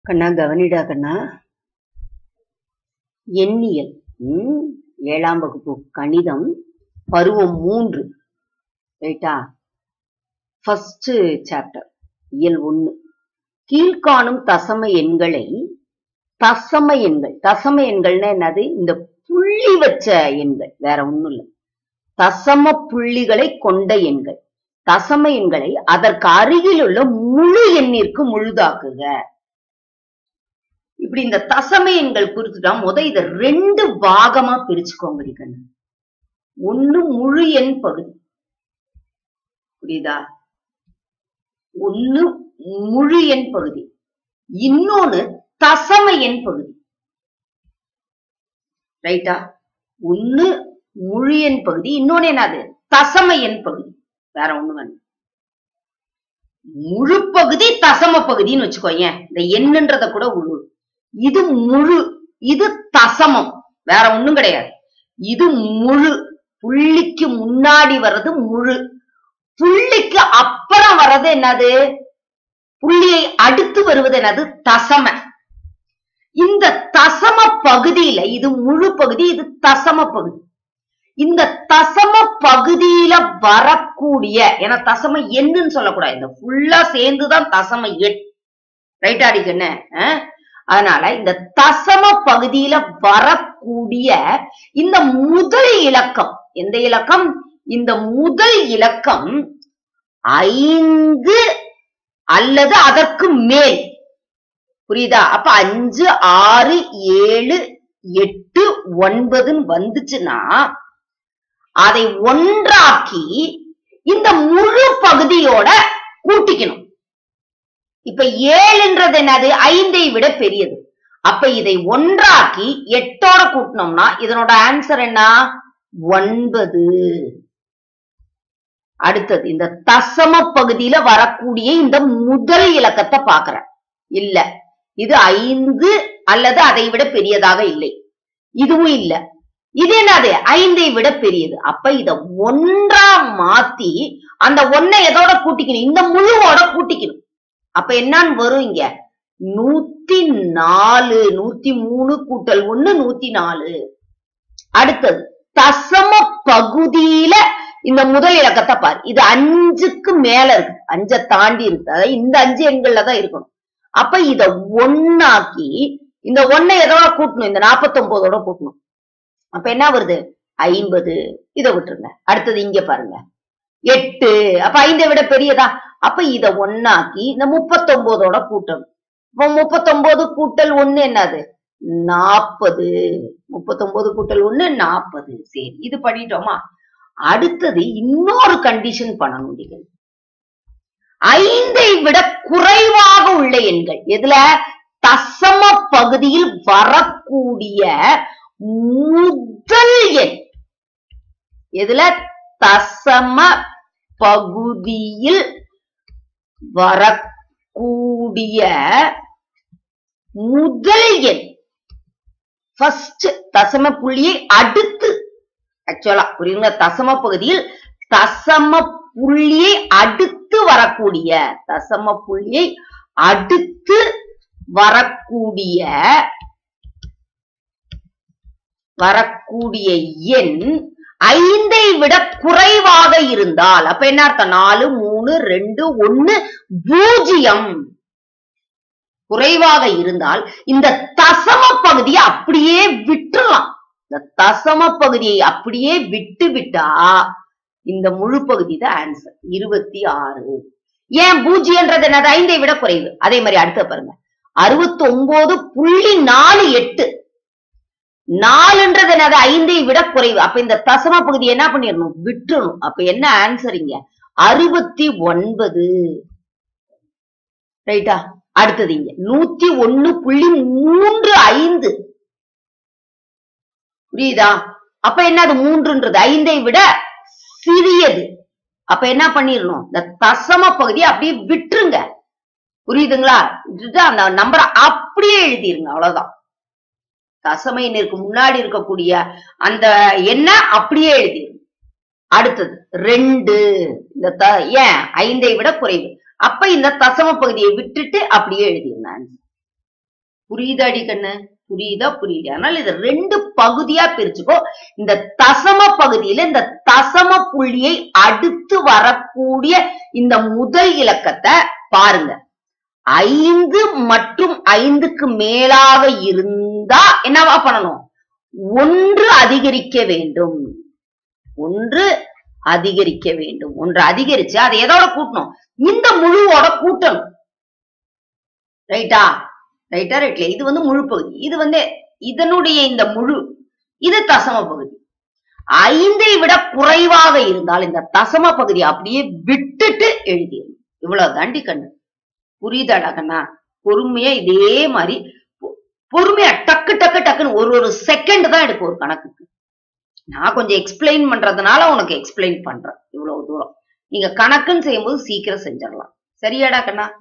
கண்ணா கவனிடா கண்ணா எண்ணியல் ம், ஏழாம் வகுப்பு கணிதம் பருவம் மூன்று ரைட்டா ஃபர்ஸ்ட் சாப்டர் இயல் ஒண்ணு கீழ்காணும் தசம எண்களை தசம எண்கள் தசம எண்கள்னா என்னது இந்த புள்ளி வச்ச எண்கள் வேற ஒண்ணும் இல்ல தசம புள்ளிகளை கொண்ட எண்கள் தசம எண்களை அதற்கு அருகில் உள்ள முழு எண்ணிற்கு முழுதாக்குக இப்படி இந்த தசம எண்கள் குறித்துட்டா முத இத ரெண்டு பாகமா பிரிச்சுக்கோங்க கண்ணு ஒண்ணு முழு எண் பகுதி புரியுதா ஒண்ணு முழு எண் பகுதி இன்னொன்னு தசம எண் பகுதி ரைட்டா ஒண்ணு முழு எண் பகுதி இன்னொன்னு என்னது தசம எண் பகுதி வேற ஒண்ணு வேணும் முழு பகுதி தசம பகுதின்னு வச்சுக்கோயேன் இந்த எண்ணுன்றத கூட முழு இது முழு இது தசமம் வேற ஒண்ணும் கிடையாது இது முழு புள்ளிக்கு முன்னாடி வர்றது முழு புள்ளிக்கு அப்புறம் வர்றது என்னது புள்ளியை அடுத்து வருவது என்னது தசம இந்த தசம பகுதியில இது முழு பகுதி இது தசம பகுதி இந்த தசம பகுதியில வரக்கூடிய ஏன்னா தசம எண்ணுன்னு சொல்லக்கூடாது இந்த ஃபுல்லா சேர்ந்துதான் தசம எண் ரைட் அடிக்கு என்ன அஹ்? அதனால இந்த தசம பகுதியில வரக்கூடிய இந்த முதல் இலக்கம் எந்த இலக்கம் இந்த முதல் இலக்கம் ஐந்து அல்லது அதற்கு மேல் புரியுதா அப்ப அஞ்சு ஆறு ஏழு எட்டு ஒன்பதுன்னு வந்துச்சுன்னா அதை ஒன்றாக்கி இந்த முழு பகுதியோட கூட்டிக்கணும் இப்ப ஏழுன்றது என்னது ஐந்தை விட பெரியது அப்ப இதை ஒன்றாக்கி எட்டோட கூட்டினோம்னா இதனோட ஆன்சர் என்ன ஒன்பது அடுத்தது இந்த தசம பகுதியில வரக்கூடிய இந்த முதல் இலக்கத்தை பாக்குறேன் இல்ல இது ஐந்து அல்லது அதை விட பெரியதாக இல்லை இதுவும் இல்ல இது என்னது ஐந்தை விட பெரியது அப்ப இத ஒன்றா மாத்தி அந்த ஒன்னை எதோட கூட்டிக்கணும் இந்த முழுவோட கூட்டிக்கணும் அப்ப என்னன்னு வரும் இங்க நூத்தி நாலு நூத்தி மூணு கூட்டல் ஒண்ணு நூத்தி நாலு அடுத்தது தசம பகுதியில இந்த முதல் இலக்கத்தை பாரு இது அஞ்சுக்கு மேல இருக்கு அஞ்சை தாண்டி இருக்கு அதாவது இந்த அஞ்சு எண்கள்ல தான் இருக்கணும் அப்ப இத ஒன்னாக்கி இந்த ஒன்னை எதோட கூட்டணும் இந்த நாப்பத்தொன்பதோட கூட்டணும் அப்ப என்ன வருது ஐம்பது இத விட்டுருங்க அடுத்தது இங்க பாருங்க எட்டு அப்ப ஐந்தை விட பெரியதா அப்ப இத ஒன்னாக்கி இந்த முப்பத்தொன்பதோட கூட்டணும் இப்ப முப்பத்தொன்பது கூட்டல் ஒண்ணு என்னது நாற்பது முப்பத்தொன்பது கூட்டல் ஒண்ணு நாற்பது சரி இது பண்ணிட்டோமா அடுத்தது இன்னொரு கண்டிஷன் பண்ணணும் நீங்கள் ஐந்தை விட குறைவாக உள்ள எண்கள் எதுல தசம பகுதியில் வரக்கூடிய முதல் எண் எதுல தசம பகுதியில் வரக்கூடிய முதல் எண் ஃபர்ஸ்ட் தசம புள்ளியை அடுத்து ஆக்சுவலா புரியுங்க தசம பகுதியில் தசம புள்ளியை அடுத்து வரக்கூடிய தசம புள்ளியை அடுத்து வரக்கூடிய வரக்கூடிய எண் ஐந்தை விட குறைவாக இருந்தால் அப்ப என்ன அர்த்தம் நாலு மூணு ரெண்டு ஒண்ணு பூஜ்ஜியம் குறைவாக இருந்தால் இந்த தசம பகுதியை அப்படியே விட்டுறலாம் இந்த தசம பகுதியை அப்படியே விட்டு விட்டா இந்த முழு பகுதி தான் ஆன்சர் இருபத்தி ஆறு ஏன் பூஜ்ஜியன்றது என்னது ஐந்தை விட குறைவு அதே மாதிரி அடுத்த பாருங்க அறுபத்தி ஒன்பது புள்ளி நாலு எட்டு நாலுன்றது என்னது ஐந்தை விட குறைவு அப்ப இந்த தசம பகுதி என்ன பண்ணிடணும் விட்டுறணும் அப்ப என்ன ஆன்சர் இங்க அறுபத்தி ஒன்பது ரைட்டா அடுத்தது இங்க நூத்தி ஒண்ணு புள்ளி மூன்று ஐந்து புரியுதா அப்ப என்னது மூன்றுன்றது ஐந்தை விட சிறியது அப்ப என்ன பண்ணிடணும் இந்த தசம பகுதியை அப்படியே விட்டுருங்க புரியுதுங்களா விட்டுட்டு அந்த நம்பரை அப்படியே எழுதிருங்க அவ்வளவுதான் தசம எண்ணிற்கு முன்னாடி இருக்கக்கூடிய அந்த எண்ணை அப்படியே எழுதிருங்க அடுத்தது ரெண்டு இந்த த- ஏன் ஐந்தை விட குறைவு அப்ப இந்த தசம பகுதியை விட்டுட்டு அப்படியே எழுதிருங்க answer. புரியுதாடி கண்ணு புரியுதா புரியுது அதனால இது ரெண்டு பகுதியா பிரிச்சுக்கோ இந்த தசம பகுதியில இந்த தசம புள்ளியை அடுத்து வரக்கூடிய இந்த முதல் இலக்கத்தை பாருங்க ஐந்து மற்றும் ஐந்துக்கு மேலாக இருந்தா என்னவா பண்ணணும் ஒன்று அதிகரிக்க வேண்டும் ஒன்று அதிகரிக்க வேண்டும் ஒன்று அதிகரிச்சு அதை எதோட கூட்டணும் இந்த முழுவோட கூட்டணும் ரைட்டா ரைட்டா ரைட்ல இது வந்து முழு பகுதி இது வந்து இதனுடைய இந்த முழு இது தசம பகுதி ஐந்தை விட குறைவாக இருந்தால் இந்த தசம பகுதி அப்படியே விட்டுட்டு எழுதிடணும் இவ்வளவு தாண்டி கண்ணு புரியுதாடா கண்ணா பொறுமையா இதே மாதிரி பொ- பொறுமையா டக்கு டக்கு டக்குன்னு ஒரு ஒரு செகண்ட் தான் எடுக்கும் ஒரு கணக்குக்கு நான் கொஞ்சம் எக்ஸ்பிளைன் பண்றதுனால உனக்கு எக்ஸ்பிளைன் பண்றேன் இவ்வளவு தூரம் நீங்க கணக்குன்னு செய்யும்போது சீக்கிரம் செஞ்சிடலாம் சரியாடா கண்ணா